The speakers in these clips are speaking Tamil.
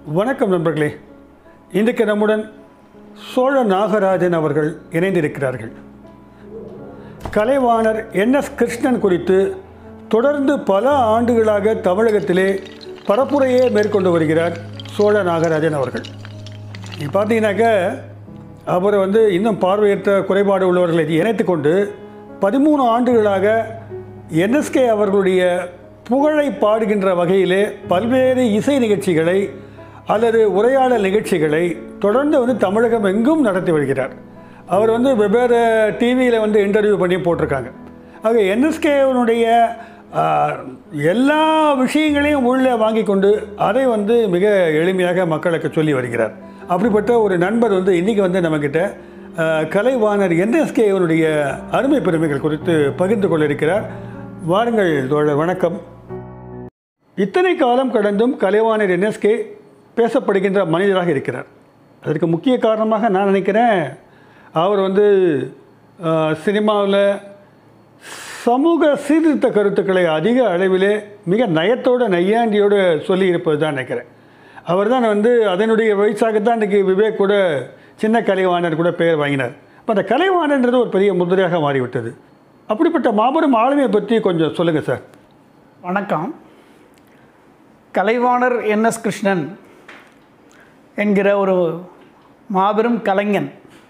வணக்கம் நண்பர்களே இன்றைக்கு நம்முடன் சோழ நாகராஜன் அவர்கள் இணைந்திருக்கிறார்கள் கலைவாணர் என் எஸ் கிருஷ்ணன் குறித்து தொடர்ந்து பல ஆண்டுகளாக தமிழகத்திலே பரப்புரையே மேற்கொண்டு வருகிறார் சோழ நாகராஜன் அவர்கள் நீ பார்த்தீங்கன்னாக்க அவர் வந்து இன்னும் பார்வையற்ற குறைபாடு உள்ளவர்களை இணைத்து கொண்டு பதிமூணு ஆண்டுகளாக என்எஸ்கே அவர்களுடைய புகழை பாடுகின்ற வகையிலே பல்வேறு இசை நிகழ்ச்சிகளை அல்லது உரையாடல் நிகழ்ச்சிகளை தொடர்ந்து வந்து தமிழகம் எங்கும் நடத்தி வருகிறார் அவர் வந்து வெவ்வேறு டிவியில் வந்து இன்டர்வியூ பண்ணி போட்டிருக்காங்க ஆக என்எஸ்கேவனுடைய எல்லா விஷயங்களையும் உள்ளே வாங்கி கொண்டு அதை வந்து மிக எளிமையாக மக்களுக்கு சொல்லி வருகிறார் அப்படிப்பட்ட ஒரு நண்பர் வந்து இன்றைக்கி வந்து நம்மக்கிட்ட ஆஹ், கலைவாணர் என்எஸ்கேவனுடைய அருமை பெருமைகள் குறித்து பகிர்ந்து கொள்ள இருக்கிறார் வாருங்கள் தோழர் வணக்கம் இத்தனை காலம் கடந்தும் கலைவாணர் என்எஸ்கே பேசப்படுகின்ற மனிதராக இருக்கிறார் அதற்கு முக்கிய காரணமாக நான் நினைக்கிறேன் அவர் வந்து சினிமாவில் சமூக சீர்திருத்த கருத்துக்களை அதிக அளவிலே மிக நயத்தோட நையாண்டியோடு சொல்லியிருப்பது தான் நினைக்கிறேன் அவர் தான் வந்து அதனுடைய வயசாகத்தான் இன்றைக்கி விவேக் கூட சின்ன கலைவாணர் கூட பெயர் வாங்கினார் இப்போ அந்த கலைவாணன்றது ஒரு பெரிய முதிரையாக மாறிவிட்டது அப்படிப்பட்ட மாபெரும் ஆளுமையை பற்றி கொஞ்சம் சொல்லுங்கள் சார் வணக்கம் கலைவாணர் என்எஸ் கிருஷ்ணன் என்கிற ஒரு மாபெரும் கலைஞன்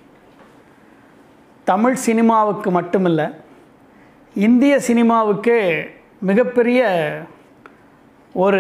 தமிழ் சினிமாவுக்கு மட்டுமல்ல இந்திய சினிமாவுக்கே மிகப்பெரிய ஒரு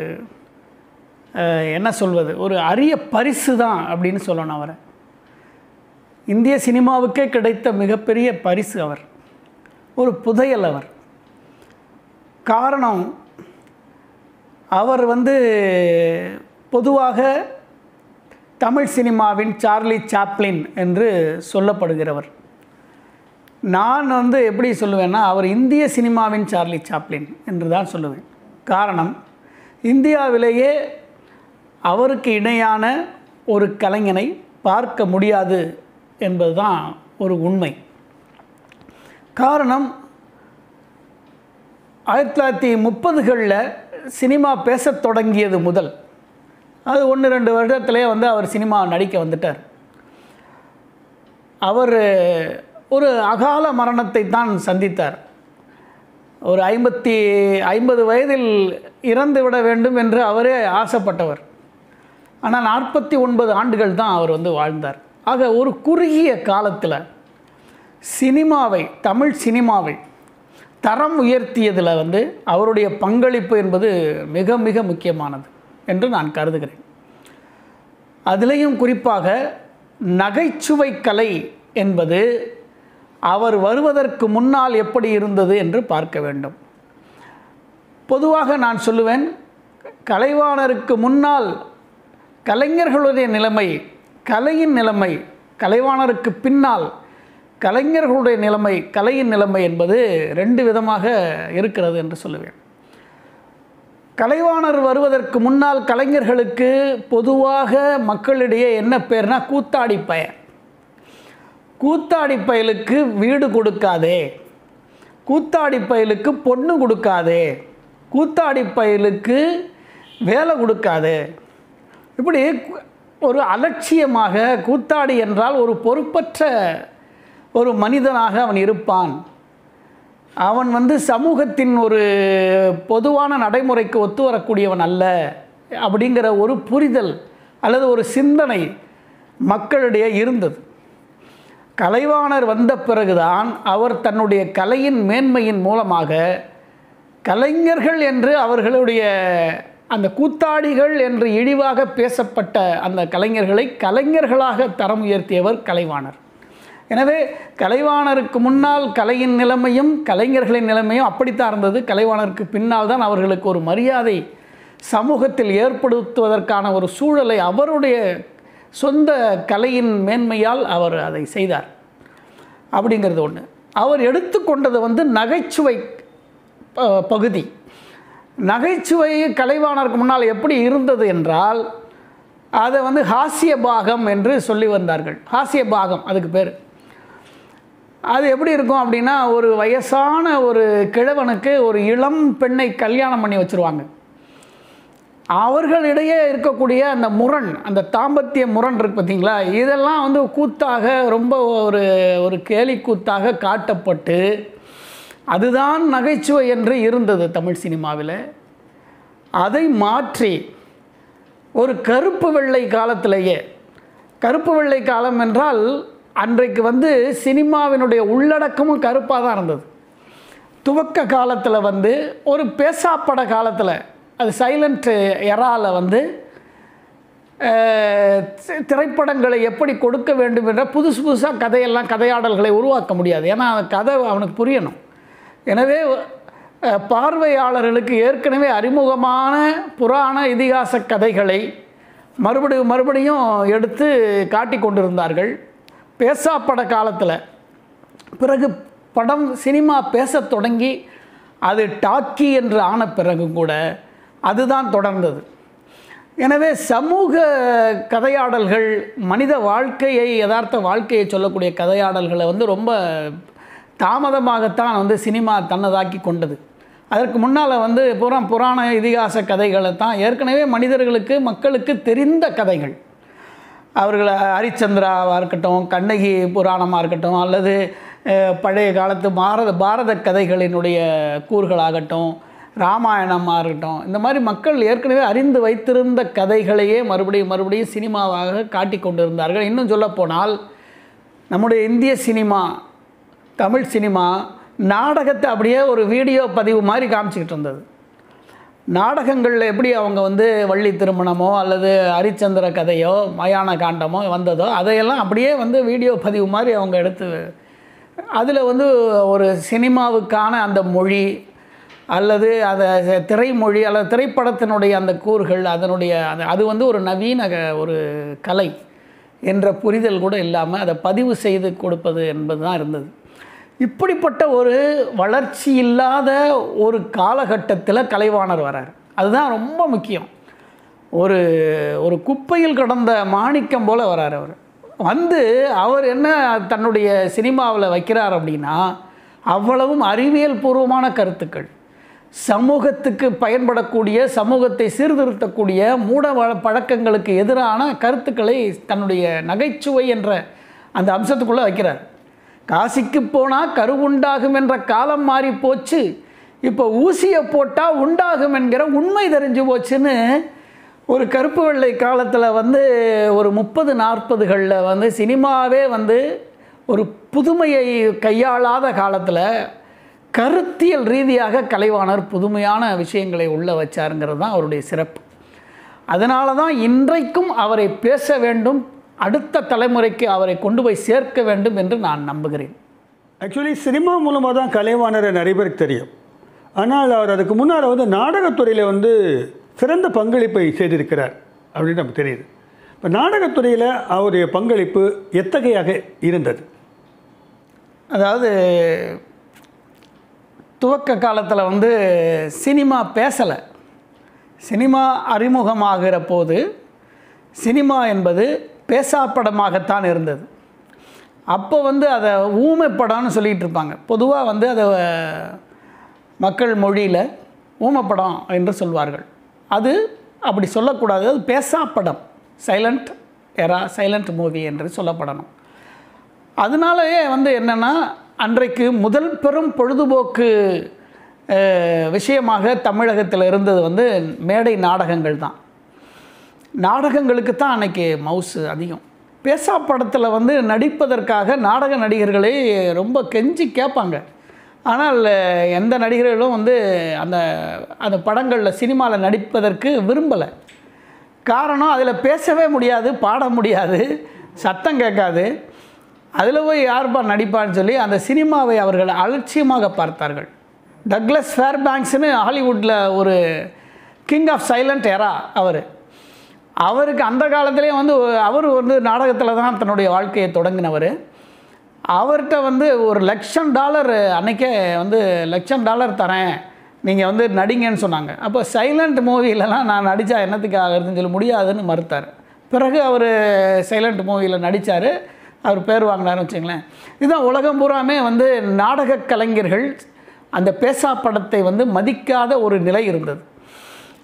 அஹ், என்ன சொல்வது ஒரு அரிய பரிசு தான் அப்படின்னு சொல்லணும் அவரை இந்திய சினிமாவுக்கே கிடைத்த மிகப்பெரிய பரிசு அவர் ஒரு புதையல் அவர் காரணம் அவர் வந்து பொதுவாக தமிழ் சினிமாவின் சார்லி சாப்ளின் என்று சொல்லப்படுகிறவர் நான் வந்து எப்படி சொல்லுவேன்னா அவர் இந்திய சினிமாவின் சார்லி சாப்ளின் என்று தான் சொல்லுவேன் காரணம் இந்தியாவிலேயே அவருக்கு இணையான ஒரு கலைஞனை பார்க்க முடியாது என்பதுதான் ஒரு உண்மை காரணம் ஆயிரத்தி தொள்ளாயிரத்தி முப்பதுகளில் சினிமா பேசத் தொடங்கியது முதல் அது ஒன்று ரெண்டு வருடத்திலே வந்து அவர் சினிமா நடிக்க வந்துட்டார் அவர் ஒரு அகால மரணத்தை தான் சந்தித்தார் ஒரு ஐம்பத்தி ஐம்பது வயதில் இறந்து விட வேண்டும் என்று அவரே ஆசைப்பட்டவர் ஆனால் நாற்பத்தி ஒன்பது ஆண்டுகள் தான் அவர் வந்து வாழ்ந்தார் ஆக ஒரு குறுகிய காலத்தில் சினிமாவை தமிழ் சினிமாவை தரம் உயர்த்தியதில் வந்து அவருடைய பங்களிப்பு என்பது மிக மிக முக்கியமானது என்று நான் கருதுகிறேன் அதிலேயும் குறிப்பாக நகைச்சுவை கலை என்பது அவர் வருவதற்கு முன்னால் எப்படி இருந்தது என்று பார்க்க வேண்டும் பொதுவாக நான் சொல்லுவேன் கலைவாணருக்கு முன்னால் கலைஞர்களுடைய நிலைமை கலையின் நிலைமை கலைவாணருக்கு பின்னால் கலைஞர்களுடைய நிலைமை கலையின் நிலைமை என்பது ரெண்டு விதமாக இருக்கிறது என்று சொல்லுவேன் கலைவாணர் வருவதற்கு முன்னால் கலைஞர்களுக்கு பொதுவாக மக்களிடையே என்ன பேர்னா கூத்தாடி பய கூத்தாடி பயலுக்கு வீடு கொடுக்காதே கூத்தாடி பயலுக்கு பொண்ணு கொடுக்காதே கூத்தாடி பயலுக்கு வேலை கொடுக்காதே இப்படி ஒரு அலட்சியமாக கூத்தாடி என்றால் ஒரு பொறுப்பற்ற ஒரு மனிதனாக அவன் இருப்பான் அவன் வந்து சமூகத்தின் ஒரு பொதுவான நடைமுறைக்கு ஒத்து வரக்கூடியவன் அல்ல அப்படிங்கிற ஒரு புரிதல் அல்லது ஒரு சிந்தனை மக்களிடையே இருந்தது கலைவாணர் வந்த பிறகுதான் அவர் தன்னுடைய கலையின் மேன்மையின் மூலமாக கலைஞர்கள் என்று அவர்களுடைய அந்த கூத்தாடிகள் என்று இழிவாக பேசப்பட்ட அந்த கலைஞர்களை கலைஞர்களாக தரம் உயர்த்தியவர் கலைவாணர் எனவே கலைவாணருக்கு முன்னால் கலையின் நிலைமையும் கலைஞர்களின் நிலைமையும் அப்படித்தான் இருந்தது கலைவாணருக்கு பின்னால் தான் அவர்களுக்கு ஒரு மரியாதை சமூகத்தில் ஏற்படுத்துவதற்கான ஒரு சூழலை அவருடைய சொந்த கலையின் மேன்மையால் அவர் அதை செய்தார் அப்படிங்கிறது ஒன்று அவர் எடுத்துக்கொண்டது வந்து நகைச்சுவை ப- பகுதி நகைச்சுவை கலைவாணருக்கு முன்னால் எப்படி இருந்தது என்றால் அதை வந்து ஹாஸ்ய பாகம் என்று சொல்லி வந்தார்கள் ஹாஸ்ய பாகம் அதுக்கு பேர் அது எப்படி இருக்கும் அப்படின்னா ஒரு வயசான ஒரு கிழவனுக்கு ஒரு இளம் பெண்ணை கல்யாணம் பண்ணி வச்சுருவாங்க அவர்களிடையே இருக்கக்கூடிய அந்த முரண் அந்த தாம்பத்திய முரண் இருக்கு பார்த்தீங்களா இதெல்லாம் வந்து கூத்தாக ரொம்ப ஒரு ஒரு கேலி கூத்தாக காட்டப்பட்டு அதுதான் நகைச்சுவை என்று இருந்தது தமிழ் சினிமாவில் அதை மாற்றி ஒரு கருப்பு வெள்ளை காலத்திலேயே கருப்பு வெள்ளை காலம் என்றால் அன்றைக்கு வந்து சினிமாவினுடைய உள்ளடக்கமும் கருப்பாக தான் இருந்தது துவக்க காலத்தில் வந்து ஒரு பேசாப்பட காலத்தில் அது சைலண்ட் எரால வந்து அஹ், தி- திரைப்படங்களை எப்படி கொடுக்க வேண்டும் என்ற புதுசு புதுசாக கதையெல்லாம் கதையாடல்களை உருவாக்க முடியாது ஏன்னா அந்த கதை அவனுக்கு புரியணும் எனவே அஹ், பார்வையாளர்களுக்கு ஏற்கனவே அறிமுகமான புராண இதிகாச கதைகளை மறுபடியும் மறுபடியும் எடுத்து காட்டி கொண்டிருந்தார்கள் பேசாப்பட காலத்தில் பிறகு படம் சினிமா பேசத் தொடங்கி அது டாக்கி என்று ஆன பிறகு கூட அதுதான் தொடர்ந்தது எனவே சமூக கதையாடல்கள் மனித வாழ்க்கையை யதார்த்த வாழ்க்கையை சொல்லக்கூடிய கதையாடல்களை வந்து ரொம்ப தாமதமாகத்தான் வந்து சினிமா தன்னதாக்கி கொண்டது அதற்கு முன்னால் வந்து புறம் புராண இதிகாச கதைகளை தான் ஏற்கனவே மனிதர்களுக்கு மக்களுக்கு தெரிந்த கதைகள் அவர்கள் ஹரிச்சந்திராவாக இருக்கட்டும் கண்ணகி புராணமாக இருக்கட்டும் அல்லது அஹ், பழைய காலத்து பாரத பாரத கதைகளினுடைய கூறுகளாகட்டும் ராமாயணமாக இருக்கட்டும் இந்த மாதிரி மக்கள் ஏற்கனவே அறிந்து வைத்திருந்த கதைகளையே மறுபடியும் மறுபடியும் சினிமாவாக காட்டி கொண்டிருந்தார்கள் இன்னும் சொல்லப்போனால் நம்முடைய இந்திய சினிமா தமிழ் சினிமா நாடகத்தை அப்படியே ஒரு வீடியோ பதிவு மாதிரி காமிச்சிக்கிட்டு இருந்தது நாடகங்களில் எப்படி அவங்க வந்து வள்ளி திருமணமோ அல்லது ஹரிச்சந்திர கதையோ மயான காண்டமோ வந்ததோ அதையெல்லாம் அப்படியே வந்து வீடியோ பதிவு மாதிரி அவங்க எடுத்து அதில் வந்து ஒரு சினிமாவுக்கான அந்த மொழி அல்லது அதை திரைமொழி அல்லது திரைப்படத்தினுடைய அந்த கூறுகள் அதனுடைய அந்த அது வந்து ஒரு நவீன க- ஒரு கலை என்ற புரிதல் கூட இல்லாமல் அதை பதிவு செய்து கொடுப்பது என்பது தான் இருந்தது இப்படிப்பட்ட ஒரு வளர்ச்சி இல்லாத ஒரு காலகட்டத்தில் கலைவாணர் வரார் அதுதான் ரொம்ப முக்கியம் ஒரு ஒரு குப்பையில் கடந்த மாணிக்கம் போல வரார் அவர் வந்து அவர் என்ன தன்னுடைய சினிமாவில் வைக்கிறார் அப்படின்னா அவ்வளவும் அறிவியல் பூர்வமான கருத்துக்கள் சமூகத்துக்கு பயன்படக்கூடிய சமூகத்தை சீர்திருத்தக்கூடிய மூட வழ- பழக்கங்களுக்கு எதிரான கருத்துக்களை தன்னுடைய நகைச்சுவை என்ற அந்த அம்சத்துக்குள்ளே வைக்கிறார் காசிக்கு போனால் கரு உண்டாகும் என்ற காலம் மாறி போச்சு இப்போ ஊசியை போட்டால் உண்டாகும் என்கிற உண்மை தெரிஞ்சு போச்சுன்னு ஒரு கருப்பு வெள்ளை காலத்தில் வந்து ஒரு முப்பது நாற்பதுகளில் வந்து சினிமாவே வந்து ஒரு புதுமையை கையாளாத காலத்தில் கருத்தியல் ரீதியாக கலைவாணர் புதுமையான விஷயங்களை உள்ள வச்சாருங்கிறது தான் அவருடைய சிறப்பு அதனால தான் இன்றைக்கும் அவரை பேச வேண்டும் அடுத்த தலைமுறைக்கு அவரை கொண்டு போய் சேர்க்க வேண்டும் என்று நான் நம்புகிறேன் ஆக்சுவலி சினிமா மூலமாக தான் கலைவாணரை நிறைய பேருக்கு தெரியும் ஆனால் அவர் அதுக்கு முன்னால் வந்து நாடகத்துறையில் வந்து சிறந்த பங்களிப்பை செய்திருக்கிறார் அப்படின்னு நமக்கு தெரியுது இப்போ நாடகத்துறையில் அவருடைய பங்களிப்பு எத்தகையாக இருந்தது அதாவது துவக்க காலத்தில் வந்து சினிமா பேசலை சினிமா அறிமுகமாகிற போது சினிமா என்பது பேசாப்படமாகத்தான் இருந்தது அப்போ வந்து அதை ஊமை படம்னு சொல்லிகிட்டு இருப்பாங்க பொதுவாக வந்து அதை மக்கள் மொழியில் ஊமைப்படம் என்று சொல்வார்கள் அது அப்படி சொல்லக்கூடாது அது பேசாப்படம் சைலண்ட் எரா சைலண்ட் மூவி என்று சொல்லப்படணும் அதனாலயே வந்து என்னென்னா அன்றைக்கு முதல் பெரும் பொழுதுபோக்கு அஹ், விஷயமாக தமிழகத்தில் இருந்தது வந்து மேடை நாடகங்கள் தான் நாடகங்களுக்கு தான் அன்னைக்கு மவுசு அதிகம் பேசா படத்தில் வந்து நடிப்பதற்காக நாடக நடிகர்களை ரொம்ப கெஞ்சி கேட்பாங்க ஆனால் அஹ், எந்த நடிகர்களும் வந்து அந்த அந்த படங்களில் சினிமாவில் நடிப்பதற்கு விரும்பலை காரணம் அதில் பேசவே முடியாது பாட முடியாது சத்தம் கேட்காது அதில் போய் யார்ப்பா நடிப்பான்னு சொல்லி அந்த சினிமாவை அவர்கள் அலட்சியமாக பார்த்தார்கள் டக்ளஸ் ஃபேர்பேங்க்ஸ்னு ஹாலிவுட்டில் ஒரு கிங் ஆஃப் சைலண்ட் எரா அவர் அவருக்கு அந்த காலத்துலேயே வந்து அவர் வந்து நாடகத்தில் தான் தன்னுடைய வாழ்க்கையை தொடங்கினவர் அவர்கிட்ட வந்து ஒரு லட்சம் டாலர் அன்னைக்கே வந்து லட்சம் டாலர் தரேன் நீங்கள் வந்து நடிங்கன்னு சொன்னாங்க அப்போ சைலண்ட் மூவிலலாம் நான் நடித்தா என்னத்துக்கு ஆகுறதுன்னு சொல்லி முடியாதுன்னு மறுத்தார் பிறகு அவர் சைலண்ட் மூவியில் நடித்தார் அவர் பேர் வாங்கினாருன்னு வச்சுங்களேன் இதுதான் உலகம் பூராமே வந்து நாடக கலைஞர்கள் அந்த பேசா படத்தை வந்து மதிக்காத ஒரு நிலை இருந்தது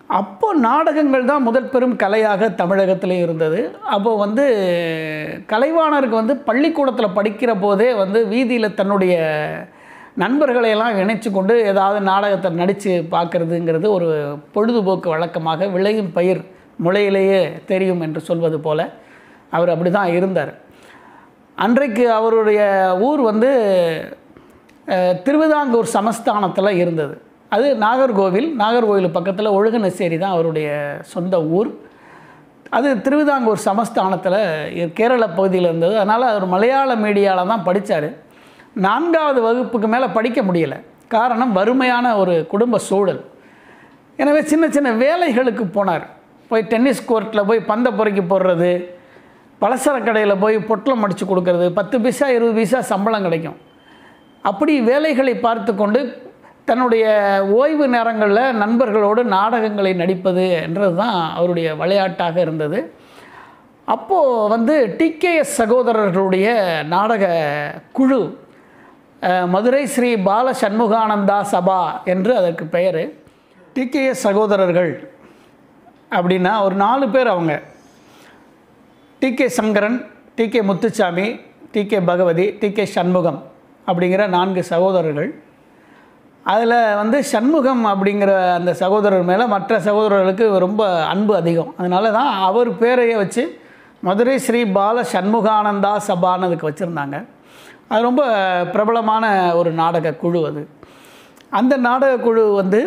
அப்போ நாடகங்கள் தான் முதல் பெரும் கலையாக தமிழகத்திலே இருந்தது அப்போ வந்து கலைவாணருக்கு வந்து பள்ளிக்கூடத்தில் படிக்கிற போதே வந்து வீதியில் தன்னுடைய நண்பர்களை எல்லாம் இணைச்சு கொண்டு ஏதாவது நாடகத்தை நடித்து பார்க்குறதுங்கிறது ஒரு பொழுதுபோக்கு வழக்கமாக விளையும் பயிர் முளையிலேயே தெரியும் என்று சொல்வது போல அவர் அப்படி தான் இருந்தார் அன்றைக்கு அவருடைய ஊர் வந்து அஹ், திருவிதாங்கூர் சமஸ்தானத்தில் இருந்தது அது நாகர்கோவில் நாகர்கோவில் பக்கத்தில் ஒழுகநசேரி தான் அவருடைய சொந்த ஊர் அது திருவிதாங்கூர் சமஸ்தானத்தில் இ- கேரள பகுதியில் இருந்தது அதனால் அவர் மலையாள மீடியாவில் தான் படித்தார் நான்காவது வகுப்புக்கு மேலே படிக்க முடியல காரணம் வறுமையான ஒரு குடும்ப சூழல் எனவே சின்ன சின்ன வேலைகளுக்கு போனார் போய் டென்னிஸ் கோர்ட்டில் போய் பந்த பொறுக்கி போடுறது பலசர கடையில் போய் பொட்டலம் அடித்து கொடுக்கறது பத்து பைசா இருபது பைசா சம்பளம் கிடைக்கும் அப்படி வேலைகளை பார்த்து கொண்டு தன்னுடைய ஓய்வு நேரங்களில் நண்பர்களோடு நாடகங்களை நடிப்பது என்றது தான் அவருடைய விளையாட்டாக இருந்தது அப்போது வந்து டிகேஎஸ் சகோதரர்களுடைய நாடக குழு அஹ், மதுரை ஸ்ரீ பால சண்முகானந்தா சபா என்று அதற்கு பெயர் டிகேஎஸ் சகோதரர்கள் அப்படின்னா ஒரு நாலு பேர் அவங்க T K Sankaran T K Muthuchami T K Bhagavathi T K Shanmugam அப்படிங்கிற நான்கு சகோதரர்கள் அதில் வந்து சண்முகம் அப்படிங்கிற அந்த சகோதரர் மேலே மற்ற சகோதரர்களுக்கு ரொம்ப அன்பு அதிகம் அதனால தான் அவர் பேரையே வச்சு மதுரை ஸ்ரீ பால சண்முகானந்தா சபான்னு அதுக்கு வச்சுருந்தாங்க அது ரொம்ப பிரபலமான ஒரு நாடக குழு அது அந்த நாடக குழு வந்து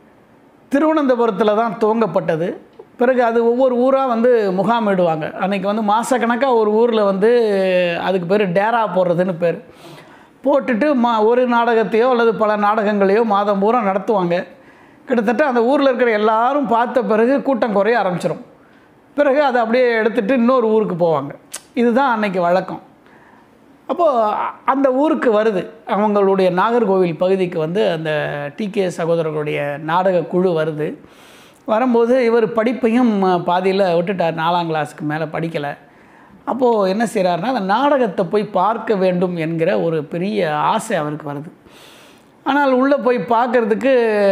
திருவனந்தபுரத்தில் தான் துவங்கப்பட்டது பிறகு அது ஒவ்வொரு ஊராக வந்து முகாமிடுவாங்க அன்றைக்கி வந்து மாதக்கணக்காக ஒரு ஊரில் வந்து அதுக்கு பேர் டேரா போடுறதுன்னு பேர் போட்டுட்டு மா ஒரு நாடகத்தையோ அல்லது பல நாடகங்களையோ மாதம் பூரா நடத்துவாங்க கிட்டத்தட்ட அந்த ஊரில் இருக்கிற எல்லாரும் பார்த்த பிறகு கூட்டம் குறைய ஆரம்பிச்சிடும் பிறகு அதை அப்படியே எடுத்துகிட்டு இன்னொரு ஊருக்கு போவாங்க இதுதான் அன்னைக்கு வழக்கம் அப்போது அந்த ஊருக்கு வருது அவங்களுடைய நாகர்கோவில் பகுதிக்கு வந்து அந்த டிகே சகோதரர்களுடைய நாடக குழு வருது வரும்போது இவர் படிப்பையும் பாதியில் விட்டுட்டார் நாலாம் கிளாஸுக்கு மேலே படிக்கலை அப்போது என்ன செய்கிறாருன்னா அந்த நாடகத்தை போய் பார்க்க வேண்டும் என்கிற ஒரு பெரிய ஆசை அவருக்கு வருது ஆனால் உள்ளே போய் பார்க்கறதுக்கு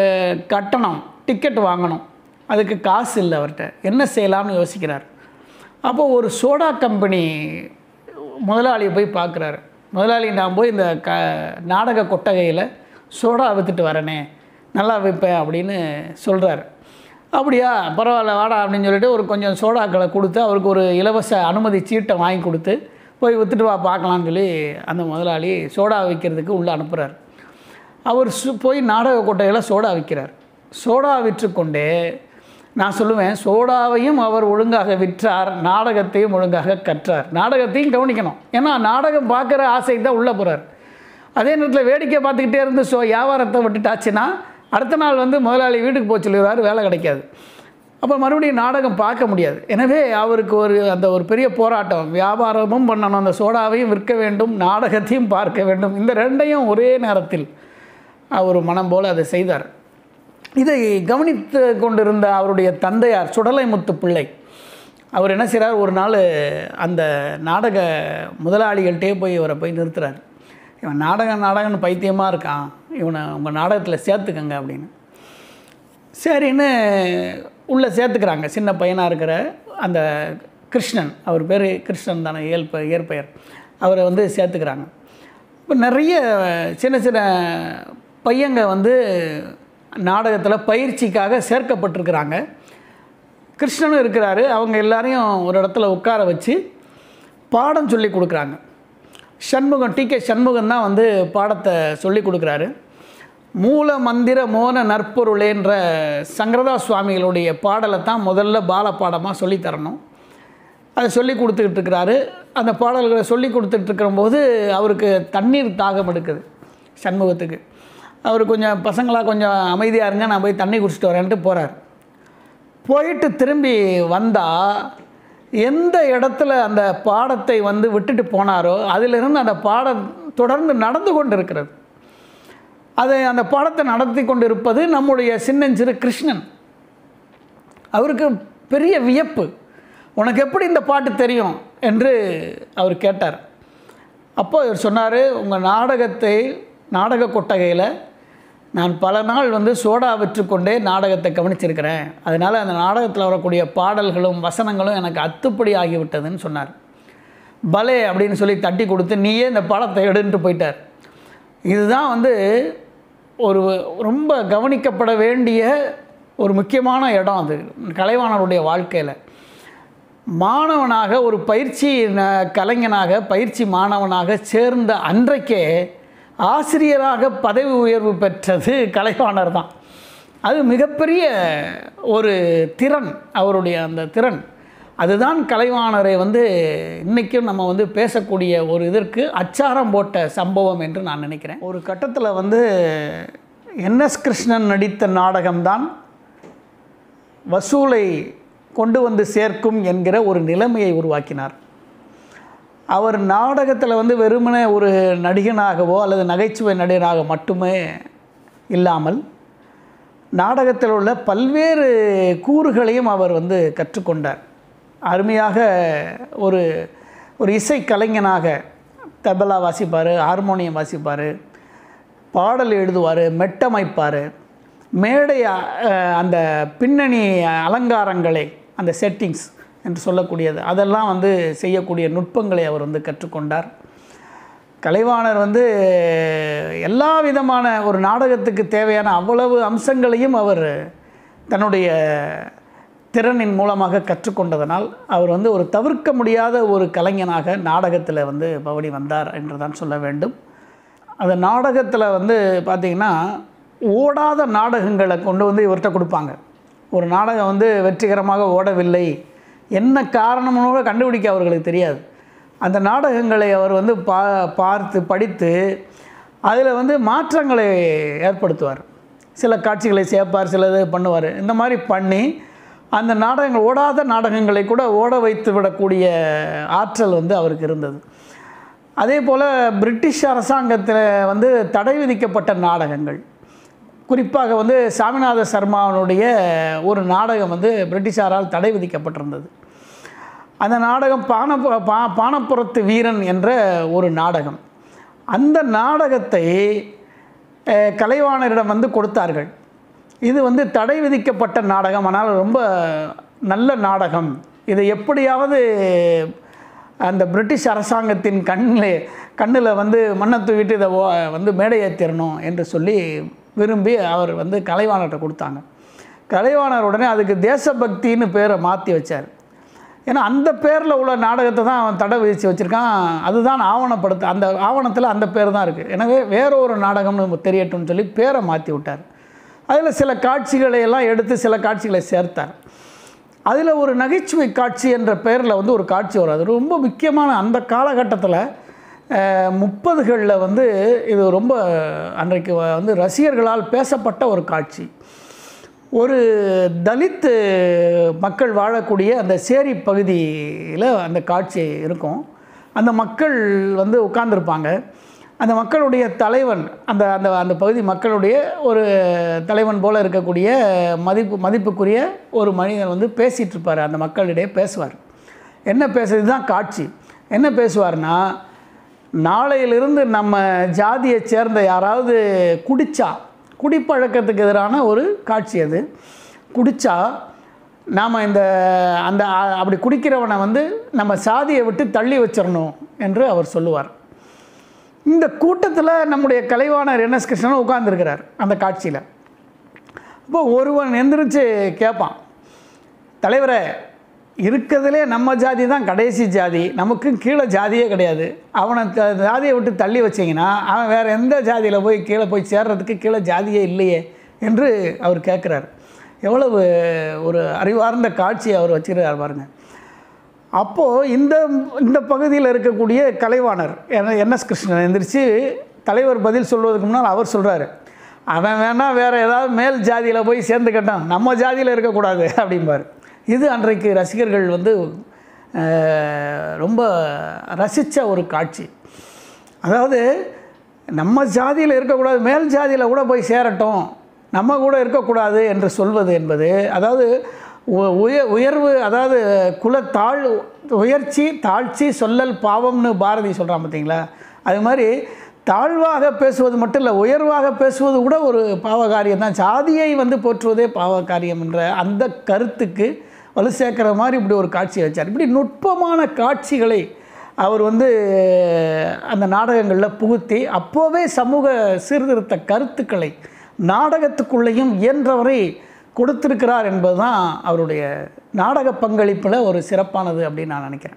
கட்டணம் டிக்கெட் வாங்கணும் அதுக்கு காசு இல்லை அவர்கிட்ட என்ன செய்யலாம்னு யோசிக்கிறார் அப்போ ஒரு சோடா கம்பெனி முதலாளியை போய் பார்க்குறாரு முதலாளி நான் போய் இந்த க நாடக கொட்டகையில் சோடா விற்றுட்டு வரேனே நல்லா விற்பேன் அப்படின்னு சொல்கிறாரு அப்படியா பரவாயில்ல வாடா அப்படின்னு சொல்லிட்டு ஒரு கொஞ்சம் சோடாக்களை கொடுத்து அவருக்கு ஒரு இலவச அனுமதி சீட்டை வாங்கி கொடுத்து போய் விற்றுட்டு வா பார்க்கலான்னு சொல்லி அந்த முதலாளி சோடா விற்கிறதுக்கு உள்ளே அனுப்புகிறார் அவர் சு போய் நாடக கொட்டையில் சோடா விற்கிறார் சோடா விற்றுக்கொண்டே நான் சொல்லுவேன் சோடாவையும் அவர் ஒழுங்காக விற்றார் நாடகத்தையும் ஒழுங்காக கற்றார் நாடகத்தையும் கவனிக்கணும் ஏன்னா நாடகம் பார்க்குற ஆசை தான் உள்ளே போகிறார் அதே நேரத்தில் வேடிக்கை பார்த்துக்கிட்டே இருந்து ஸோ வியாபாரத்தை விட்டுட்டாச்சுன்னா அடுத்த நாள் வந்து முதலாளி வீட்டுக்கு போய் சொல்லிடுவார் வேலை கிடைக்காது அப்போ மறுபடியும் நாடகம் பார்க்க முடியாது எனவே அவருக்கு ஒரு அந்த ஒரு பெரிய போராட்டம் வியாபாரமும் பண்ணணும் அந்த சோடாவையும் விற்க வேண்டும் நாடகத்தையும் பார்க்க வேண்டும் இந்த ரெண்டையும் ஒரே நேரத்தில் அவர் மனம் போல் அதை செய்தார் இதை கவனித்து கொண்டிருந்த அவருடைய தந்தையார் சுடலைமுத்து பிள்ளை அவர் என்ன செய்கிறார் ஒரு நாள் அந்த நாடக முதலாளிகள்கிட்டே போய் இவரை போய் நிறுத்துறார் இவன் நாடகம் நாடகம்னு பைத்தியமாக இருக்கான் இவனை உங்கள் நாடகத்தில் சேர்த்துக்கங்க அப்படின்னு சரின்னு உள்ளே சேர்த்துக்கிறாங்க சின்ன பையனாக இருக்கிற அந்த கிருஷ்ணன் அவர் பேர் கிருஷ்ணன் தானே இயல்ப இயற்பெயர் அவரை வந்து சேர்த்துக்கிறாங்க இப்போ நிறைய சின்ன சின்ன பையங்க வந்து நாடகத்தில் பயிற்சிக்காக சேர்க்கப்பட்டிருக்கிறாங்க கிருஷ்ணனும் இருக்கிறாரு அவங்க எல்லாரையும் ஒரு இடத்துல உட்கார வச்சு பாடம் சொல்லி கொடுக்குறாங்க சண்முகம் டி கே சண்முகம் தான் வந்து பாடத்தை சொல்லி கொடுக்குறாரு மூல மந்திர மோன நற்பொருளேன்ற சங்கரதா சுவாமிகளுடைய பாடலை தான் முதல்ல பால பாடமாக சொல்லித் தரணும் அதை சொல்லி கொடுத்துக்கிட்டு இருக்கிறாரு அந்த பாடல்களை சொல்லி கொடுத்துட்டு இருக்கிறபோது அவருக்கு தண்ணீர் தாகம் எடுக்குது சண்முகத்துக்கு அவர் கொஞ்சம் பசங்களாக கொஞ்சம் அமைதியாக இருங்க நான் போய் தண்ணி குடிச்சிட்டு வரேன்ட்டு போகிறார் போயிட்டு திரும்பி வந்தால் எந்த இடத்துல அந்த பாடத்தை வந்து விட்டுட்டு போனாரோ அதிலிருந்து அந்த பாடம் தொடர்ந்து நடந்து கொண்டு இருக்கிறது அதை அந்த பாடத்தை நடத்தி கொண்டு இருப்பது நம்முடைய சின்னஞ்சிறு கிருஷ்ணன் அவருக்கு பெரிய வியப்பு உனக்கு எப்படி இந்த பாட்டு தெரியும் என்று அவர் கேட்டார் அப்போ இவர் சொன்னார் உங்கள் நாடகத்தை நாடக கொட்டகையில் நான் பல நாள் வந்து சோடா விற்றுக்கொண்டே நாடகத்தை கவனிச்சிருக்கிறேன் அதனால் அந்த நாடகத்தில் வரக்கூடிய பாடல்களும் வசனங்களும் எனக்கு அத்துப்படி ஆகிவிட்டதுன்னு சொன்னார் பலே அப்படின்னு சொல்லி தட்டி கொடுத்து நீயே இந்த படத்தை எடுன்ட்டு போயிட்டார் இதுதான் வந்து ஒரு ரொம்ப கவனிக்கப்பட வேண்டிய ஒரு முக்கியமான இடம் அது கலைவாணருடைய வாழ்க்கையில் மாணவனாக ஒரு பயிற்சி ந- கலைஞனாக பயிற்சி மாணவனாக சேர்ந்த அன்றைக்கே ஆசிரியராக பதவி உயர்வு பெற்றது கலைவாணர் தான் அது மிகப்பெரிய ஒரு திறன் அவருடைய அந்த திறன் அதுதான் கலைவாணரை வந்து இன்றைக்கும் நம்ம வந்து பேசக்கூடிய ஒரு இதற்கு அச்சாரம் போட்ட சம்பவம் என்று நான் நினைக்கிறேன் ஒரு கட்டத்தில் வந்து என்எஸ் கிருஷ்ணன் நடித்த நாடகம்தான் வசூலை கொண்டு வந்து சேர்க்கும் என்கிற ஒரு நிலைமையை உருவாக்கினார் அவர் நாடகத்தில் வந்து வெறுமனே ஒரு நடிகனாகவோ அல்லது நகைச்சுவை நடிகனாக மட்டுமே இல்லாமல் நாடகத்தில் உள்ள பல்வேறு கூறுகளையும் அவர் வந்து கற்றுக்கொண்டார் அருமையாக ஒரு ஒரு இசை கலைஞனாக தபலா வாசிப்பார் ஹார்மோனியம் வாசிப்பார் பாடல் எழுதுவார் மெட்டமைப்பார் மேடை அஹ், அந்த பின்னணி அலங்காரங்களை அந்த செட்டிங்ஸ் என்று சொல்லக்கூடியது அதெல்லாம் வந்து செய்யக்கூடிய நுட்பங்களை அவர் வந்து கற்றுக்கொண்டார் கலைவாணர் வந்து எல்லா விதமான ஒரு நாடகத்துக்கு தேவையான அவ்வளவு அம்சங்களையும் அவர் தன்னுடைய திறனின் மூலமாக கற்றுக்கொண்டதனால் அவர் வந்து ஒரு தவிர்க்க முடியாத ஒரு கலைஞனாக நாடகத்தில் வந்து பவனி வந்தார் என்று தான் சொல்ல வேண்டும் அந்த நாடகத்தில் வந்து பார்த்திங்கன்னா ஓடாத நாடகங்களை கொண்டு வந்து இவர்கிட்ட கொடுப்பாங்க ஒரு நாடகம் வந்து வெற்றிகரமாக ஓடவில்லை என்ன காரணம்னு கூட கண்டுபிடிக்க அவர்களுக்கு தெரியாது அந்த நாடகங்களை அவர் வந்து பா பார்த்து படித்து அதில் வந்து மாற்றங்களை ஏற்படுத்துவார் சில காட்சிகளை சேர்ப்பார் சில இது பண்ணுவார் இந்த மாதிரி பண்ணி அந்த நாடகங்கள் ஓடாத நாடகங்களை கூட ஓட வைத்து விடக்கூடிய ஆற்றல் வந்து அவருக்கு இருந்தது அதே போல் பிரிட்டிஷ் அரசாங்கத்தில் வந்து தடை விதிக்கப்பட்ட நாடகங்கள் குறிப்பாக வந்து சாமிநாத சர்மாவினுடைய ஒரு நாடகம் வந்து பிரிட்டிஷாரால் தடை விதிக்கப்பட்டிருந்தது அந்த நாடகம் பான பா பானப்புறத்து வீரன் என்ற ஒரு நாடகம் அந்த நாடகத்தை அஹ், கலைவாணரிடம் வந்து கொடுத்தார்கள் இது வந்து தடை விதிக்கப்பட்ட நாடகம் ஆனால் ரொம்ப நல்ல நாடகம் இதை எப்படியாவது அந்த பிரிட்டிஷ் அரசாங்கத்தின் கண்ணில் கண்ணில் வந்து மண்ணை தூவிட்டு இதை ஓ- வந்து மேடை ஏற்றிடணும் என்று சொல்லி விரும்பி அவர் வந்து கலைவாணர்கிட்ட கொடுத்தாங்க கலைவாணர் உடனே அதுக்கு தேசபக்தின்னு பேரை மாற்றி வச்சார் ஏன்னா அந்த பேரில் உள்ள நாடகத்தை தான் அவன் தடை விதித்து வச்சுருக்கான் அதுதான் ஆவணப்படுத்த அந்த ஆவணத்தில் அந்த பேர் தான் இருக்குது எனவே வேற ஒரு நாடகம்னு தெரியட்டும்னு சொல்லி பேரை மாற்றி விட்டார் அதில் சில காட்சிகளை எல்லாம் எடுத்து சில காட்சிகளை சேர்த்தார் அதில் ஒரு நகைச்சுவை காட்சி என்ற பெயரில் வந்து ஒரு காட்சி வரும் அது ரொம்ப முக்கியமான அந்த காலகட்டத்தில் முப்பதுகளில் வந்து இது ரொம்ப அன்றைக்கு வந்து ரசிகர்களால் பேசப்பட்ட ஒரு காட்சி ஒரு தலித் மக்கள் வாழக்கூடிய அந்த சேரி பகுதியில் அந்த காட்சி இருக்கும் அந்த மக்கள் வந்து உட்கார்ந்திருப்பாங்க அந்த மக்களுடைய தலைவன் அந்த அந்த அந்த பகுதி மக்களுடைய ஒரு தலைவன் போல் இருக்கக்கூடிய மதிப்பு மதிப்புக்குரிய ஒரு மனிதன் வந்து பேசிகிட்டு இருப்பார் அந்த மக்களிடையே பேசுவார் என்ன பேசுறது தான் காட்சி என்ன பேசுவார்னா நாளையிலிருந்து நம்ம ஜாதியை சேர்ந்த யாராவது குடிச்சா குடிப்பழக்கத்துக்கு எதிரான ஒரு காட்சி அது குடித்தா நாம் இந்த அந்த அ- அப்படி குடிக்கிறவனை வந்து நம்ம சாதியை விட்டு தள்ளி வச்சிடணும் என்று அவர் சொல்லுவார் இந்த கூட்டத்தில் நம்முடைய கலைவாணர் என்எஸ் கிருஷ்ணன் உட்கார்ந்துருக்கிறார் அந்த காட்சியில் அப்போ ஒருவன் எந்திரிச்சு கேட்பான் தலைவரே இருக்கிறதுலே நம்ம ஜாதி தான் கடைசி ஜாதி நமக்கு கீழே ஜாதியே கிடையாது அவனை த- ஜாதியை விட்டு தள்ளி வச்சிங்கன்னா அவன் வேறு எந்த ஜாதியில் போய் கீழே போய் சேர்றதுக்கு கீழே ஜாதியே இல்லையே என்று அவர் கேட்குறாரு எவ்வளவு ஒரு அறிவார்ந்த காட்சியை அவர் வச்சுக்கிறார் பாருங்க அப்போது இந்த இந்த பகுதியில் இருக்கக்கூடிய கலைவாணர் என- என்எஸ் கிருஷ்ணன் எந்திரிச்சு தலைவர் பதில் சொல்வதற்கு முன்னால் அவர் சொல்கிறாரு அவன் வேணால் வேறு ஏதாவது மேல் ஜாதியில் போய் சேர்ந்துக்கட்டான் நம்ம ஜாதியில் இருக்கக்கூடாது அப்படிம்பார் இது அன்றைக்கு ரசிகர்கள் வந்து அஹ், ரொம்ப ரசித்த ஒரு காட்சி அதாவது நம்ம ஜாதியில் இருக்கக்கூடாது மேல் ஜாதியில் கூட போய் சேரட்டும் நம்ம கூட இருக்கக்கூடாது என்று சொல்வது என்பது அதாவது உ- உய உயர்வு அதாவது குலத்தாழ் உயர்ச்சி தாழ்ச்சி சொல்லல் பாவம்னு பாரதி சொல்கிறான் பார்த்தீங்களா அது மாதிரி தாழ்வாக பேசுவது மட்டும் இல்லை உயர்வாக பேசுவது கூட ஒரு பாவகாரியம் தான் சாதியை வந்து போற்றுவதே பாவகாரியம் என்ற அந்த கருத்துக்கு வலு சேர்க்கிற மாதிரி இப்படி ஒரு காட்சியை வச்சார் இப்படி நுட்பமான காட்சிகளை அவர் வந்து அந்த நாடகங்களில் புகுத்தி அப்போவே சமூக சீர்திருத்த கருத்துக்களை நாடகத்துக்குள்ளேயும் இயன்றவரை கொடுத்திருக்கிறார் என்பது தான் அவருடைய நாடக பங்களிப்பில் ஒரு சிறப்பானது அப்படின்னு நான் நினைக்கிறேன்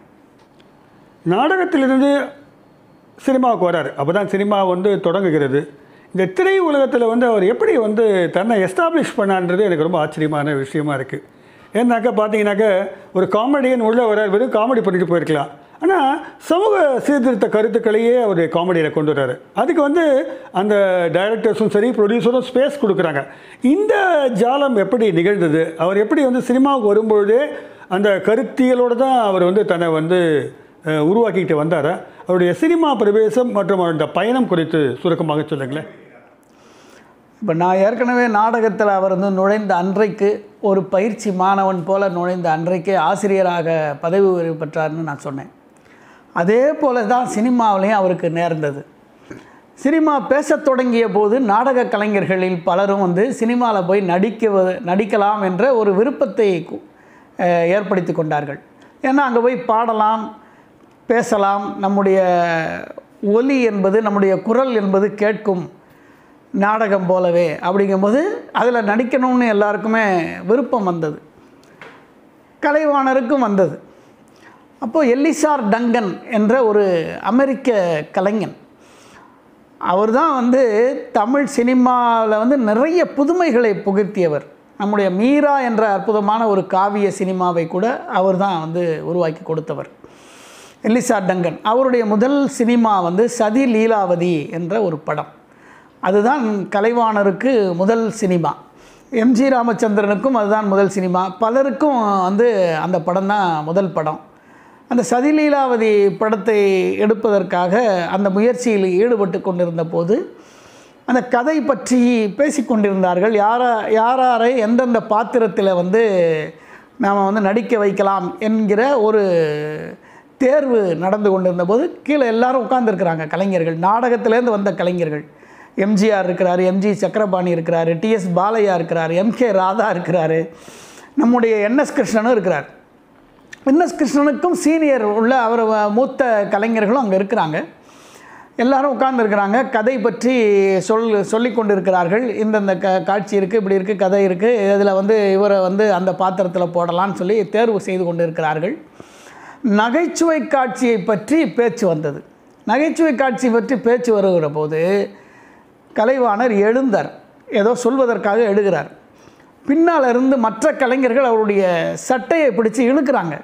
நாடகத்திலிருந்து சினிமாவுக்கு வராரு அப்போ தான் சினிமா வந்து தொடங்குகிறது இந்த திரை உலகத்தில் வந்து அவர் எப்படி வந்து தன்னை எஸ்டாப்ளிஷ் பண்ணான்றது எனக்கு ரொம்ப ஆச்சரியமான விஷயமா இருக்குது ஏன்னாக்கா பார்த்தீங்கன்னாக்கா ஒரு காமெடியன் உள்ள வரார் வெறும் காமெடி பண்ணிட்டு போயிருக்கலாம் ஆனால் சமூக சீர்திருத்த கருத்துக்களையே அவர் காமெடியில் கொண்டு வர்றாரு அதுக்கு வந்து அந்த டைரக்டர்ஸும் சரி ப்ரொடியூசரும் ஸ்பேஸ் கொடுக்குறாங்க இந்த ஜாலம் எப்படி நிகழ்ந்தது அவர் எப்படி வந்து சினிமாவுக்கு வரும்பொழுதே அந்த கருத்தியலோடு தான் அவர் வந்து தன்னை வந்து அஹ், உருவாக்கிட்டு வந்தாரா அவருடைய சினிமா பிரவேசம் மற்றும் அவருடைய பயணம் குறித்து சுருக்கமாக சொல்லுங்களேன் இப்போ நான் ஏற்கனவே நாடகத்தில் அவர் வந்து நுழைந்த அன்றைக்கு ஒரு பயிற்சி மாணவன் போல நுழைந்த அன்றைக்கே ஆசிரியராக பதவி உயர்வு பெற்றார்னு நான் சொன்னேன் அதே போல தான் சினிமாவிலையும் அவருக்கு நேர்ந்தது சினிமா பேசத் தொடங்கிய போது நாடக கலைஞர்களில் பலரும் வந்து சினிமாவில் போய் நடிக்க நடிக்கலாம் என்ற ஒரு விருப்பத்தை கு- அஹ், ஏற்படுத்தி கொண்டார்கள் ஏன்னா அங்கே போய் பாடலாம் பேசலாம் நம்முடைய ஒலி என்பது நம்முடைய குரல் என்பது கேட்கும் நாடகம் போலவே அப்படிங்கும்போது அதில் நடிக்கணும்னு எல்லாருக்குமே விருப்பம் வந்தது கலைவாணருக்கும் வந்தது அப்போது எல்லிசார் டங்கன் என்ற ஒரு அமெரிக்க கலைஞன் அவர் தான் வந்து தமிழ் சினிமாவில் வந்து நிறைய புதுமைகளை புகுத்தியவர் நம்முடைய மீரா என்ற அற்புதமான ஒரு காவிய சினிமாவை கூட அவர் தான் வந்து உருவாக்கி கொடுத்தவர் எல்லிசா டங்கன் அவருடைய முதல் சினிமா வந்து சதி லீலாவதி என்ற ஒரு படம் அதுதான் கலைவாணருக்கு முதல் சினிமா எம்ஜி ராமச்சந்திரனுக்கும் அதுதான் முதல் சினிமா பலருக்கும் வந்து அந்த படம் தான் முதல் படம் அந்த சதிலீலாவதி படத்தை எடுப்பதற்காக அந்த முயற்சியில் ஈடுபட்டு கொண்டிருந்த போது அந்த கதை பற்றி பேசிக்கொண்டிருந்தார்கள் யாரா யாராரை எந்தெந்த பாத்திரத்தில் வந்து நாம் வந்து நடிக்க வைக்கலாம் என்கிற ஒரு தேர்வு நடந்து கொண்டிருந்த போது கீழே எல்லாரும் உட்கார்ந்துருக்கிறாங்க கலைஞர்கள் நாடகத்திலேருந்து வந்த கலைஞர்கள் எம்ஜிஆர் இருக்கிறாரு எம்ஜி சக்கரபாணி இருக்கிறாரு டிஎஸ் பாலையா இருக்கிறாரு எம்கே ராதா இருக்கிறாரு நம்முடைய என்எஸ் கிருஷ்ணனும் இருக்கிறார் என்எஸ் கிருஷ்ணனுக்கும் சீனியர் உள்ள அவர் வ- மூத்த கலைஞர்களும் அங்கே இருக்கிறாங்க எல்லாரும் உட்கார்ந்துருக்கிறாங்க கதை பற்றி சொல் சொல்லி கொண்டு இருக்கிறார்கள் இந்தந்த க காட்சி இருக்குது இப்படி இருக்குது கதை இருக்குது இதில் வந்து இவரை வந்து அந்த பாத்திரத்தில் போடலான்னு சொல்லி தேர்வு செய்து கொண்டு இருக்கிறார்கள் நகைச்சுவை காட்சியை பற்றி பேச்சு வந்தது நகைச்சுவை காட்சி பற்றி பேச்சு வருகிற போது கலைவாணர் எழுந்தார் ஏதோ சொல்வதற்காக எழுகிறார் பின்னால் இருந்து மற்ற கலைஞர்கள் அவருடைய சட்டையை பிடிச்சு இழுக்கிறாங்க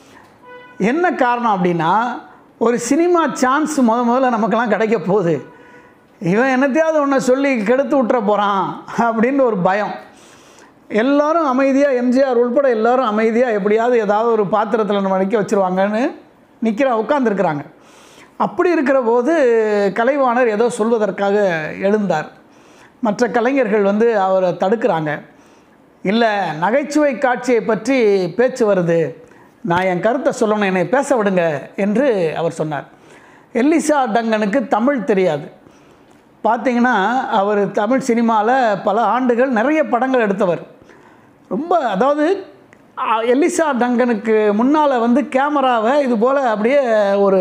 என்ன காரணம் அப்படின்னா ஒரு சினிமா சான்ஸ் முத முதல்ல நமக்கெல்லாம் கிடைக்க போகுது இவன் என்னத்தையாவது ஒன்றை சொல்லி கெடுத்து விட்டுற போகிறான் அப்படின்னு ஒரு பயம் எல்லாரும் அமைதியாக எம்ஜிஆர் உள்பட எல்லாரும் அமைதியாக எப்படியாவது ஏதாவது ஒரு பாத்திரத்தில் நம்ம நிற்க வச்சுருவாங்கன்னு நிற்கிற உட்காந்துருக்குறாங்க அப்படி இருக்கிற போது கலைவாணர் ஏதோ சொல்வதற்காக எழுந்தார் மற்ற கலைஞர்கள் வந்து அவரை தடுக்கிறாங்க இல்லை நகைச்சுவை காட்சியை பற்றி பேச்சு வருது நான் என் கருத்தை சொல்லணும் என்னை பேச விடுங்க என்று அவர் சொன்னார் எல்லிசா டங்கனுக்கு தமிழ் தெரியாது பார்த்தீங்கன்னா அவர் தமிழ் சினிமாவில் பல ஆண்டுகள் நிறைய படங்கள் எடுத்தவர் ரொம்ப அதாவது அ, எல்லிசா டங்கனுக்கு முன்னால் வந்து கேமராவை இது போல் அப்படியே ஒரு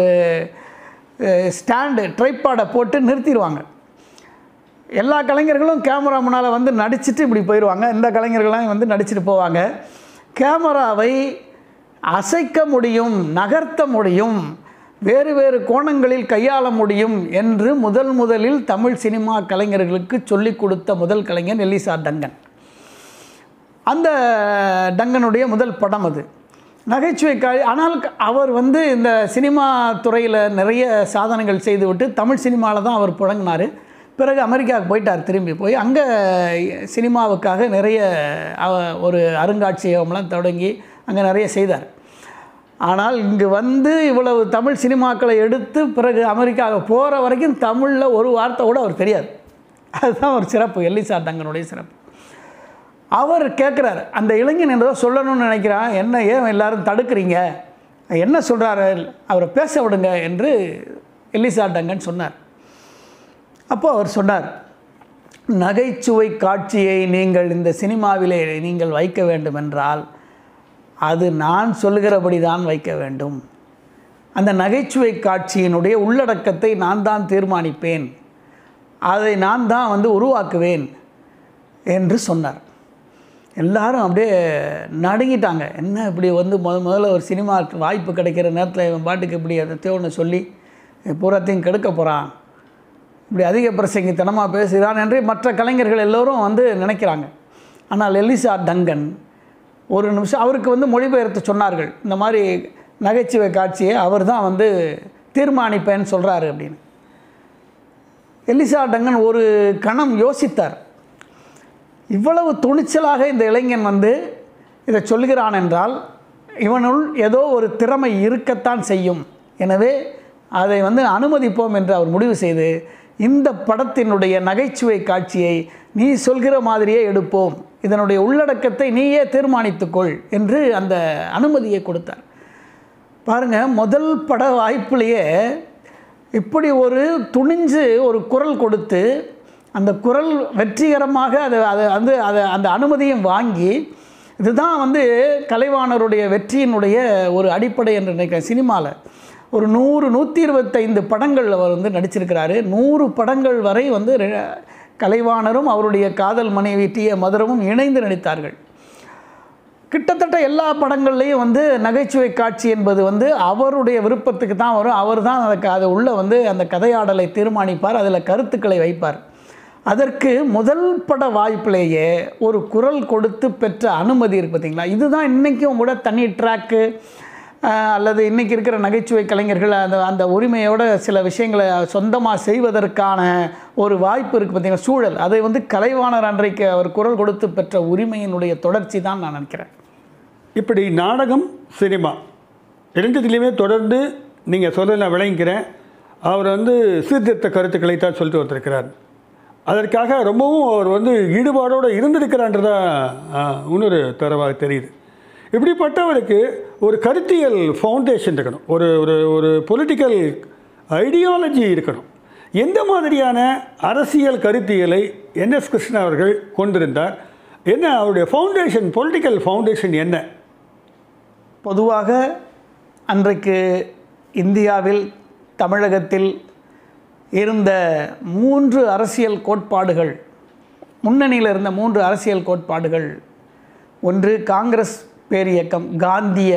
ஸ்டாண்டு ட்ரைப்பாடை போட்டு நிறுத்திடுவாங்க எல்லா கலைஞர்களும் கேமரா முன்னால் வந்து நடிச்சிட்டு இப்படி போயிடுவாங்க இந்த கலைஞர்கள்லாம் வந்து நடிச்சிட்டு போவாங்க கேமராவை அசைக்க முடியும் நகர்த்த முடியும் வேறு வேறு கோணங்களில் கையாள முடியும் என்று முதல் முதலில் தமிழ் சினிமா கலைஞர்களுக்கு சொல்லிக் கொடுத்த முதல் கலைஞர் எல்லிசா டங்கன் அந்த டங்கனுடைய முதல் படம் அது நகைச்சுவை கா ஆனால் க- அவர் வந்து இந்த சினிமா துறையில் நிறைய சாதனைகள் செய்துவிட்டு தமிழ் சினிமாவில் தான் அவர் புழங்கினார் பிறகு அமெரிக்காவுக்கு போயிட்டார் திரும்பி போய் அங்கே சினிமாவுக்காக நிறைய அவ- ஒரு அருங்காட்சியகம்லாம் தொடங்கி அங்கே நிறைய செய்தார் ஆனால் இங்கு வந்து இவ்வளவு தமிழ் சினிமாக்களை எடுத்து பிறகு அமெரிக்காவுக்கு போகிற வரைக்கும் தமிழில் ஒரு வார்த்தை கூட அவர் தெரியாது அதுதான் ஒரு சிறப்பு எல்லிசா டங்கனுடைய சிறப்பு அவர் கேட்குறார் அந்த இளைஞன் என்னதோ சொல்லணும்னு நினைக்கிறான் என்ன ஏன் எல்லாரும் தடுக்கிறீங்க என்ன சொல்கிறாரு அவரை பேச விடுங்க என்று எல்லிசா டங்கன் சொன்னார் அப்போ அவர் சொன்னார் நகைச்சுவை காட்சியை நீங்கள் இந்த சினிமாவிலே நீங்கள் வைக்க வேண்டுமென்றால் அது நான் சொல்லுகிறபடி தான் வைக்க வேண்டும் அந்த நகைச்சுவை காட்சியினுடைய உள்ளடக்கத்தை நான் தான் தீர்மானிப்பேன் அதை நான் தான் வந்து உருவாக்குவேன் என்று சொன்னார் எல்லாரும் அப்படியே நடுங்கிட்டாங்க என்ன இப்படி வந்து முத முதல்ல ஒரு சினிமா வாய்ப்பு கிடைக்கிற நேரத்தில் இவன் பாட்டுக்கு இப்படி அதை ஒன்று சொல்லி பூராத்தையும் கெடுக்க போகிறான் இப்படி அதிக பிரசங்கித்தனமாக பேசுகிறான் என்று மற்ற கலைஞர்கள் எல்லோரும் வந்து நினைக்கிறாங்க ஆனால் எலிசா டங்கன் ஒரு நிமிஷம் அவருக்கு வந்து மொழிபெயர்த்து சொன்னார்கள் இந்த மாதிரி நகைச்சுவை காட்சியை அவர் தான் வந்து தீர்மானிப்பேன்னு சொல்கிறாரு அப்படின்னு எலிசா டங்கன் ஒரு கணம் யோசித்தார் இவ்வளவு துணிச்சலாக இந்த இளைஞன் வந்து இதை சொல்கிறான் என்றால் இவனுள் ஏதோ ஒரு திறமை இருக்கத்தான் செய்யும் எனவே அதை வந்து அனுமதிப்போம் என்று அவர் முடிவு செய்து இந்த படத்தினுடைய நகைச்சுவை காட்சியை நீ சொல்கிற மாதிரியே எடுப்போம் இதனுடைய உள்ளடக்கத்தை நீயே தீர்மானித்துக்கொள் என்று அந்த அனுமதியை கொடுத்தார் பாருங்க முதல் பட வாய்ப்புலேயே இப்படி ஒரு துணிஞ்சு ஒரு குரல் கொடுத்து அந்த குரல் வெற்றிகரமாக அதை அதை வந்து அதை அந்த அனுமதியும் வாங்கி இதுதான் வந்து கலைவாணருடைய வெற்றியினுடைய ஒரு அடிப்படை என்று நினைக்கிறேன் சினிமாவில் ஒரு நூறு நூற்றி இருபத்தைந்து படங்களில் அவர் வந்து நடிச்சிருக்கிறாரு நூறு படங்கள் வரை வந்து ரெ- கலைவாணரும் அவருடைய காதல் மனைவி டி ஏ மதுரமும் இணைந்து நடித்தார்கள் கிட்டத்தட்ட எல்லா படங்கள்லேயும் வந்து நகைச்சுவை காட்சி என்பது வந்து அவருடைய விருப்பத்துக்கு தான் வரும் அவர் தான் அதுக்கு அது உள்ள வந்து அந்த கதையாடலை தீர்மானிப்பார் அதில் கருத்துக்களை வைப்பார் அதற்கு முதல் பட வாய்ப்பிலேயே ஒரு குரல் கொடுத்து பெற்ற அனுமதி இருக்கு பார்த்தீங்களா இதுதான் இன்றைக்கும் கூட தனி ட்ராக்கு அல்லது இன்றைக்கி இருக்கிற நகைச்சுவை கலைஞர்கள் அந்த அந்த உரிமையோட சில விஷயங்களை சொந்தமாக செய்வதற்கான ஒரு வாய்ப்பு இருக்குது பார்த்தீங்களா சூழல் அதை வந்து கலைவாணர் அன்றைக்கு அவர் குரல் கொடுத்து பெற்ற உரிமையினுடைய தொடர்ச்சி தான் நான் நினைக்கிறேன் இப்படி நாடகம் சினிமா இரண்டுத்துலேயுமே தொடர்ந்து நீங்கள் சொல்ல நான் விளங்கிக்கிறேன் அவர் வந்து சீர்திருத்த கருத்துக்களை தான் சொல்லிட்டு வந்திருக்கிறார் அதற்காக ரொம்பவும் அவர் வந்து ஈடுபாடோடு இருந்திருக்கிறான்றதா இன்னொரு தரவாக தெரியுது இப்படிப்பட்டவருக்கு ஒரு கருத்தியல் ஃபவுண்டேஷன் இருக்கணும் ஒரு ஒரு ஒரு பொலிட்டிக்கல் ஐடியாலஜி இருக்கணும் எந்த மாதிரியான அரசியல் கருத்தியலை என்எஸ் கிருஷ்ணா அவர்கள் கொண்டிருந்தார் என்ன அவருடைய ஃபவுண்டேஷன் பொலிட்டிக்கல் ஃபவுண்டேஷன் என்ன பொதுவாக அன்றைக்கு இந்தியாவில் தமிழகத்தில் இருந்த மூன்று அரசியல் கோட்பாடுகள் முன்னணியில் இருந்த மூன்று அரசியல் கோட்பாடுகள் ஒன்று காங்கிரஸ் பேரியக்கம் காந்திய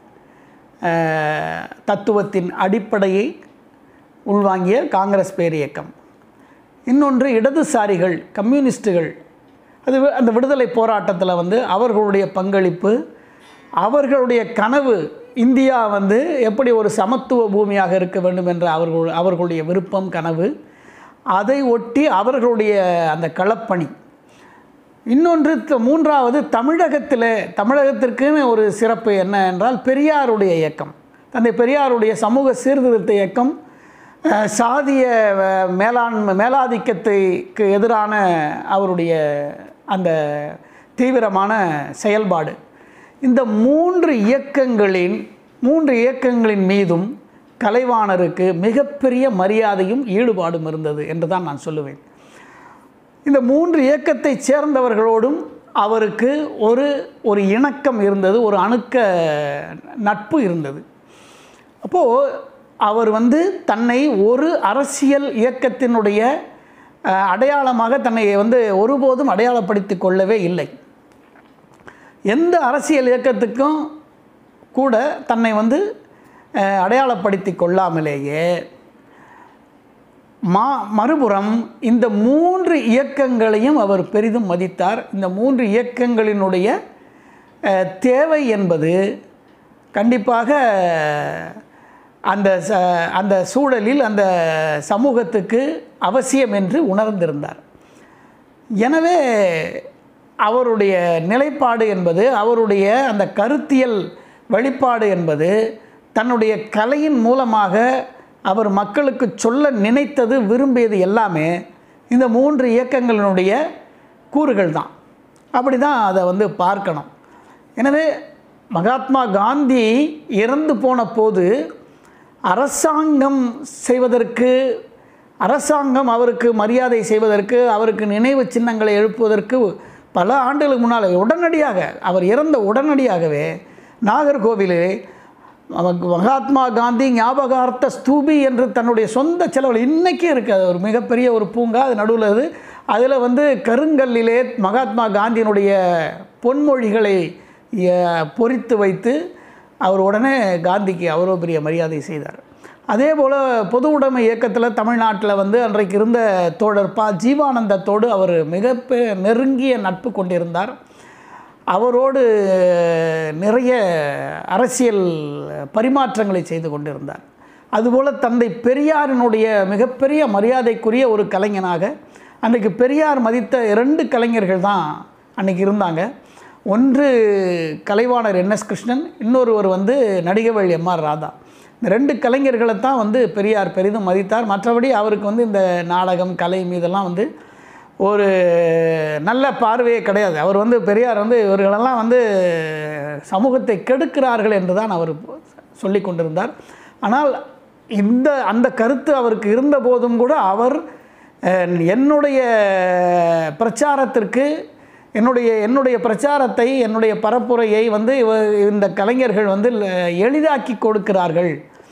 அஹ், தத்துவத்தின் அடிப்படையை உள்வாங்கிய காங்கிரஸ் பேரியக்கம் இன்னொன்று இடதுசாரிகள் கம்யூனிஸ்டுகள் அது வி- அந்த விடுதலை போராட்டத்தில் வந்து அவர்களுடைய பங்களிப்பு அவர்களுடைய கனவு இந்தியா வந்து எப்படி ஒரு சமத்துவ பூமியாக இருக்க வேண்டும் என்ற அவர்கள் அவர்களுடைய விருப்பம் கனவு அதை ஒட்டி அவர்களுடைய அந்த களப்பணி இன்னொன்று த- மூன்றாவது தமிழகத்தில் தமிழகத்திற்குன்னு ஒரு சிறப்பு என்ன என்றால் பெரியாருடைய இயக்கம் தந்தை பெரியாருடைய சமூக சீர்திருத்த இயக்கம் அஹ், சாதிய அஹ், மேலாண்மை மேலாதிக்கத்துக்கு எதிரான அவருடைய அந்த தீவிரமான செயல்பாடு இந்த மூன்று இயக்கங்களின் மூன்று இயக்கங்களின் மீதும் கலைவாணருக்கு மிகப்பெரிய மரியாதையும் ஈடுபாடும் இருந்தது என்று தான் நான் சொல்லுவேன் இந்த மூன்று இயக்கத்தைச் சேர்ந்தவர்களோடும் அவருக்கு ஒரு ஒரு இணக்கம் இருந்தது ஒரு அணுக்க நட்பு இருந்தது அப்போது அவர் வந்து தன்னை ஒரு அரசியல் இயக்கத்தினுடைய அஹ், அடையாளமாக தன்னை வந்து ஒருபோதும் அடையாளப்படுத்தி கொள்ளவே இல்லை எந்த அரசியல் இயக்கத்துக்கும் கூட தன்னை வந்து அஹ், அடையாளப்படுத்தி கொள்ளாமலேயே மா மறுபுறம் இந்த மூன்று இயக்கங்களையும் அவர் பெரிதும் மதித்தார் இந்த மூன்று இயக்கங்களினுடைய அஹ், தேவை என்பது கண்டிப்பாக அந்த ச அந்த சூழலில் அந்த சமூகத்துக்கு அவசியம் என்று உணர்ந்திருந்தார் எனவே அவருடைய நிலைப்பாடு என்பது அவருடைய அந்த கருத்தியல் வெளிப்பாடு என்பது தன்னுடைய கலையின் மூலமாக அவர் மக்களுக்கு சொல்ல நினைத்தது விரும்பியது எல்லாமே இந்த மூன்று இயக்கங்களினுடைய கூறுகள் தான் அப்படி தான் அதை வந்து பார்க்கணும் எனவே மகாத்மா காந்தி இறந்து போன போது அரசாங்கம் செய்வதற்கு அரசாங்கம் அவருக்கு மரியாதை செய்வதற்கு அவருக்கு நினைவு சின்னங்களை எழுப்புவதற்கு பல ஆண்டுகளுக்கு முன்னால் உடனடியாக அவர் இறந்த உடனடியாகவே நாகர்கோவிலே அவருக்கு மகாத்மா காந்தி ஞாபகார்த்த ஸ்தூபி என்று தன்னுடைய சொந்த செலவில் இன்றைக்கி இருக்குது அது ஒரு மிகப்பெரிய ஒரு பூங்கா அது நடுவில் அது அதில் வந்து கருங்கல்லிலே மகாத்மா காந்தியினுடைய பொன்மொழிகளை அஹ், பொறித்து வைத்து அவர் உடனே காந்திக்கு அவ்வளோ பெரிய மரியாதை செய்தார் அதே போல் பொது உடைமை இயக்கத்தில் தமிழ்நாட்டில் வந்து அன்றைக்கு இருந்த தோழர் ப ஜீவானந்தத்தோடு அவர் மிக பெ- நெருங்கிய நட்பு கொண்டிருந்தார் அவரோடு நிறைய அரசியல் பரிமாற்றங்களை செய்து கொண்டிருந்தார் அதுபோல் தந்தை பெரியாரினுடைய மிகப்பெரிய மரியாதைக்குரிய ஒரு கலைஞனாக அன்றைக்கு பெரியார் மதித்த இரண்டு கலைஞர்கள் தான் அன்றைக்கி இருந்தாங்க ஒன்று கலைவாணர் என்எஸ் கிருஷ்ணன் இன்னொருவர் வந்து நடிகவேள் எம்ஆர் ராதா இந்த ரெண்டு கலைஞர்களை தான் வந்து பெரியார் பெரிதும் மதித்தார் மற்றபடி அவருக்கு வந்து இந்த நாடகம் கலை மீதெல்லாம் வந்து ஒரு நல்ல பார்வையே கிடையாது அவர் வந்து பெரியார் வந்து இவர்களெல்லாம் வந்து சமூகத்தை கெடுக்கிறார்கள் என்று தான் அவர் சொல்லி கொண்டிருந்தார் ஆனால் இந்த அந்த கருத்து அவருக்கு இருந்த போதும் கூட அவர் அஹ், என்னுடைய பிரச்சாரத்திற்கு என்னுடைய என்னுடைய பிரச்சாரத்தை என்னுடைய பரப்புரையை வந்து இவ இந்த கலைஞர்கள் வந்து ல- எளிதாக்கி கொடுக்கிறார்கள்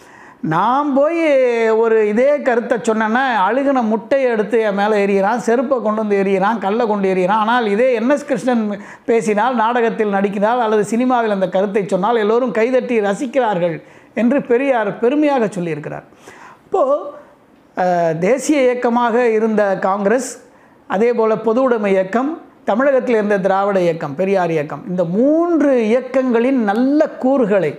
நான் போய் ஒரு இதே கருத்தை சொன்னேன்னா அழுகின முட்டையை எடுத்து என் மேலே எறிகிறான் செருப்பை கொண்டு வந்து எறிகிறான் கல்லை கொண்டு எறிகிறான் ஆனால் இதே என்எஸ் கிருஷ்ணன் பேசினால் நாடகத்தில் நடிக்கிறால் அல்லது சினிமாவில் அந்த கருத்தை சொன்னால் எல்லோரும் கைதட்டி ரசிக்கிறார்கள் என்று பெரியார் பெருமையாக சொல்லியிருக்கிறார் இப்போது அஹ், தேசிய இயக்கமாக இருந்த காங்கிரஸ் அதே போல் பொது உடைமை இயக்கம் தமிழகத்தில் இருந்த திராவிட இயக்கம் பெரியார் இயக்கம் இந்த மூன்று இயக்கங்களின் நல்ல கூறுகளை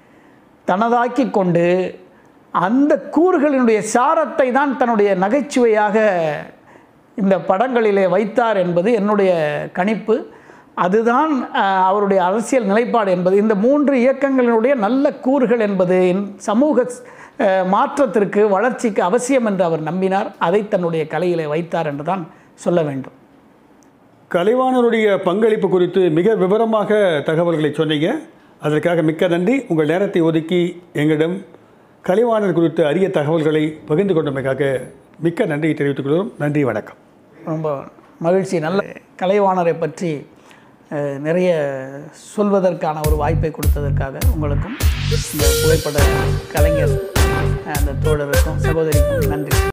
தனதாக்கி கொண்டு அந்த கூறுகளினுடைய சாரத்தை தான் தன்னுடைய நகைச்சுவையாக இந்த படங்களிலே வைத்தார் என்பது என்னுடைய கணிப்பு அதுதான் அஹ், அவருடைய அரசியல் நிலைப்பாடு என்பது இந்த மூன்று இயக்கங்களினுடைய நல்ல கூறுகள் என்பது இன் சமூக அஹ், மாற்றத்திற்கு வளர்ச்சிக்கு அவசியம் என்று அவர் நம்பினார் அதை தன்னுடைய கலையிலே வைத்தார் என்று தான் சொல்ல வேண்டும் கலைவாணருடைய பங்களிப்பு குறித்து மிக விவரமாக தகவல்களை சொன்னீங்க அதற்காக மிக்க நன்றி உங்கள் நேரத்தை ஒதுக்கி எங்களிடம் கலைவாணர் குறித்த அரிய தகவல்களை பகிர்ந்து கொண்டமைக்காக மிக்க நன்றியை தெரிவித்துக் கொள்கிறோம் நன்றி வணக்கம் ரொம்ப மகிழ்ச்சி நல்ல கலைவாணரை பற்றி அஹ், நிறைய சொல்வதற்கான ஒரு வாய்ப்பை கொடுத்ததற்காக உங்களுக்கும் இந்த புகைப்பட கலைஞர் அஹ், அந்த தோழருக்கும் சகோதரிக்கும் நன்றி